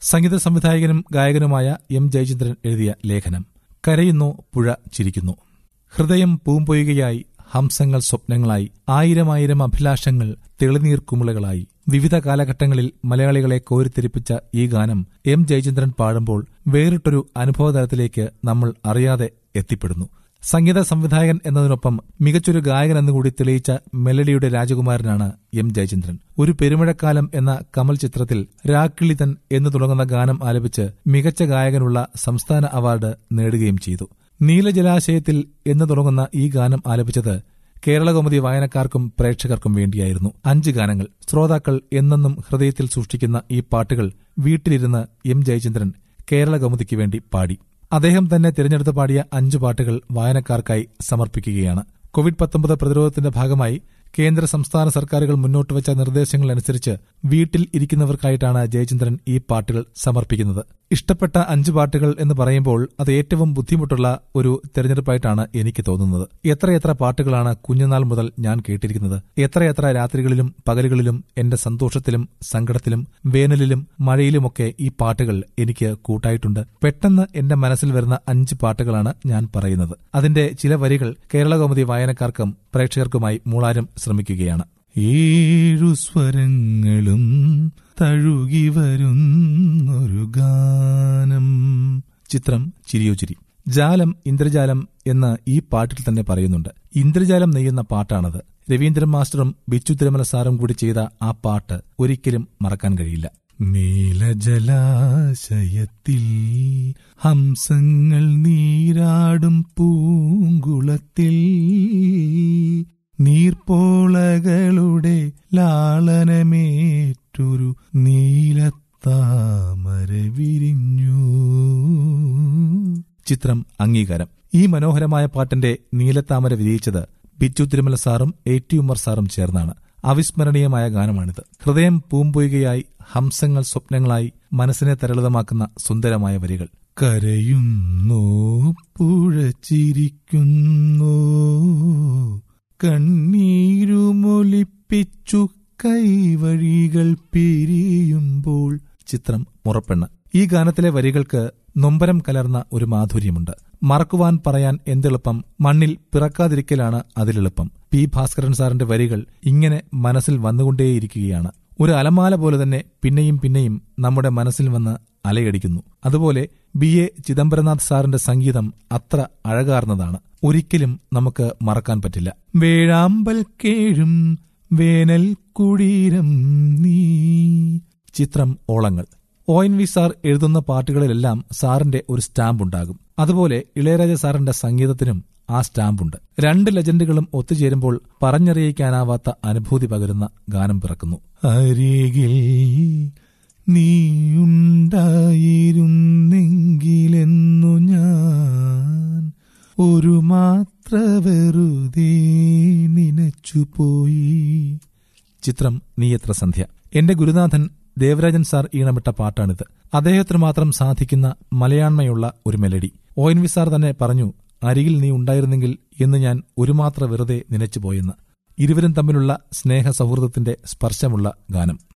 സംഗീത സംവിധായകനും ഗായകനുമായ എം ജയചന്ദ്രൻ എഴുതിയ ലേഖനം കരയുന്നു പുഴ ചിരിക്കുന്നു ഹൃദയം പൂമ്പൊയ്കയായി ഹംസങ്ങൾ സ്വപ്നങ്ങളായി ആയിരമായിരം അഭിലാഷങ്ങൾ തെളിനീർ കുമിളകളായി വിവിധ കാലഘട്ടങ്ങളിൽ മലയാളികളെ കോരിത്തിരിപ്പിച്ച ഈ ഗാനം എം ജയചന്ദ്രൻ പാടുമ്പോൾ വേറിട്ടൊരു അനുഭവതലത്തിലേക്ക് നമ്മൾ അറിയാതെ എത്തിപ്പെടുന്നു സംഗീത സംവിധായകൻ എന്നതിനൊപ്പം മികച്ചൊരു ഗായകൻ എന്നുകൂടി തെളിയിച്ച മെലഡിയുടെ രാജകുമാരനാണ് എം ജയചന്ദ്രൻ ഒരു പെരുമഴക്കാലം എന്ന കമൽ ചിത്രത്തിൽ രാക്കിളിതൻ എന്ന് തുടങ്ങുന്ന ഗാനം ആലപിച്ച് മികച്ച ഗായകനുള്ള സംസ്ഥാന അവാർഡ് നേടുകയും ചെയ്തു നീലജലാശയത്തിൽ എന്ന് തുടങ്ങുന്ന ഈ ഗാനം ആലപിച്ചത് കേരളകൗമുദി വായനക്കാർക്കും പ്രേക്ഷകർക്കും വേണ്ടിയായിരുന്നു അഞ്ച് ഗാനങ്ങൾ ശ്രോതാക്കൾ എന്നെന്നും ഹൃദയത്തിൽ സൂക്ഷിക്കുന്ന ഈ പാട്ടുകൾ വീട്ടിലിരുന്ന് എം ജയചന്ദ്രൻ കേരളകൗമുദിക്ക് വേണ്ടി പാടി അദ്ദേഹം തന്നെ തിരഞ്ഞെടുത്ത് പാടിയ അഞ്ചു പാട്ടുകൾ വായനക്കാർക്കായി സമർപ്പിക്കുകയാണ് കോവിഡ് പത്തൊമ്പത് പ്രതിരോധത്തിന്റെ ഭാഗമായി കേന്ദ്ര സംസ്ഥാന സർക്കാരുകൾ മുന്നോട്ട് വച്ച നിർദ്ദേശങ്ങൾ അനുസരിച്ച് വീട്ടിൽ ഇരിക്കുന്നവർക്കായിട്ടാണ് ജയചന്ദ്രൻ ഈ പാട്ടുകൾ സമർപ്പിക്കുന്നത് ഇഷ്ടപ്പെട്ട അഞ്ച് പാട്ടുകൾ എന്ന് പറയുമ്പോൾ അത് ഏറ്റവും ബുദ്ധിമുട്ടുള്ള ഒരു തെരഞ്ഞെടുപ്പായിട്ടാണ് എനിക്ക് തോന്നുന്നത് എത്രയെത്ര പാട്ടുകളാണ് കുഞ്ഞുനാൾ മുതൽ ഞാൻ കേട്ടിരിക്കുന്നത് എത്രയെത്ര രാത്രികളിലും പകലുകളിലും എന്റെ സന്തോഷത്തിലും സങ്കടത്തിലും വേനലിലും മഴയിലുമൊക്കെ ഈ പാട്ടുകൾ എനിക്ക് കൂട്ടായിട്ടുണ്ട് പെട്ടെന്ന് എന്റെ മനസ്സിൽ വരുന്ന അഞ്ച് പാട്ടുകളാണ് ഞാൻ പറയുന്നത് അതിന്റെ ചില വരികൾ കേരളകൗമുദി വായനക്കാർക്കും പ്രേക്ഷകർക്കുമായി മൂളാനും ശ്രമിക്കുകയാണ് ഏഴു സ്വരങ്ങളും തഴുകി വരുന്നൊരു ഗാനം ചിത്രം ചിരിയോ ചിരി ജാലം ഇന്ദ്രജാലം എന്ന് ഈ പാട്ടിൽ തന്നെ പറയുന്നുണ്ട് ഇന്ദ്രജാലം നെയ്യുന്ന പാട്ടാണത് രവീന്ദ്രൻ മാസ്റ്ററും ബിച്ചു തിരുമല സാറും കൂടി ചെയ്ത ആ പാട്ട് ഒരിക്കലും മറക്കാൻ കഴിയില്ല നീലജലാശയത്തിൽ ഹംസങ്ങൾ നീരാടും പൂങ്കുളത്തിൽ നീർപ്പോളകളുടെ ലാളനമേറ്റൊരു നീലത്താമര വിരിഞ്ഞു ചിത്രം അംഗീകാരം ഈ മനോഹരമായ പാട്ടിന്റെ നീലത്താമര വിരിയിച്ചത് ബിച്ചു തിരുമല സാറും എ ടി ഉമ്മർ സാറും ചേർന്നാണ് അവിസ്മരണീയമായ ഗാനമാണിത് ഹൃദയം പൂമ്പൊയ്കയായി ഹംസങ്ങൾ സ്വപ്നങ്ങളായി മനസ്സിനെ തരളിതമാക്കുന്ന സുന്ദരമായ വരികൾ കരയുന്നോ പുഴ ചിരിക്കുന്നോ കണ്ണീരുമൊലിപ്പിച്ചു കൈവഴികൾ പിരിയുമ്പോൾ ചിത്രം മുറപ്പെണ്ണ് ഈ ഗാനത്തിലെ വരികൾക്ക് നൊമ്പരം കലർന്ന ഒരു മാധുര്യമുണ്ട് മറക്കുവാൻ പറയാൻ എന്തെളുപ്പം മണ്ണിൽ പിറക്കാതിരിക്കലാണ് അതിലെളുപ്പം പി ഭാസ്കരൻ സാറിന്റെ വരികൾ ഇങ്ങനെ മനസ്സിൽ വന്നുകൊണ്ടേയിരിക്കുകയാണ് ഒരു അലമാല പോലെ തന്നെ പിന്നെയും പിന്നെയും നമ്മുടെ മനസ്സിൽ വന്ന് അലയടിക്കുന്നു അതുപോലെ ബി എ ചിദംബരനാഥ് സാറിന്റെ സംഗീതം അത്ര അഴകാർന്നതാണ് ഒരിക്കലും നമുക്ക് മറക്കാൻ പറ്റില്ല വേഴാമ്പൽ കേഴും വേനൽ കുടീരം നീ ചിത്രം ഓളങ്ങൾ ഒ എൻ വി സാർ എഴുതുന്ന പാട്ടുകളിലെല്ലാം സാറിന്റെ ഒരു സ്റ്റാമ്പ് ഉണ്ടാകും അതുപോലെ ഇളയരാജ സാറിന്റെ സംഗീതത്തിനും ആ സ്റ്റാമ്പുണ്ട് രണ്ട് ലെജൻഡുകളും ഒത്തുചേരുമ്പോൾ പറഞ്ഞറിയിക്കാനാവാത്ത അനുഭൂതി പകരുന്ന ഗാനം പിറക്കുന്നു അരികിൽ നീയുണ്ടായിരുന്നെങ്കിലെന്നു ഞാൻ ഒരു മാത്ര വെറുതെ നനച്ചുപോയി ചിത്രം നീയത്ര സന്ധ്യ എന്റെ ഗുരുനാഥൻ ദേവരാജൻ സാർ ഈണമിട്ട പാട്ടാണിത് അദ്ദേഹത്തിന് മാത്രം സാധിക്കുന്ന മലയാണ്മയുള്ള ഒരു melody O N V sir തന്നെ പറഞ്ഞു അരികിൽ നീ ഉണ്ടായിരുന്നെങ്കിൽ എന്ന് ഞാൻ ഒരു മാത്ര വെറുതെ നനച്ചുപോയെന്ന് ഇരുവരും തമ്മിലുള്ള സ്നേഹ സൗഹൃദത്തിന്റെ സ്പർശമുള്ള ഗാനം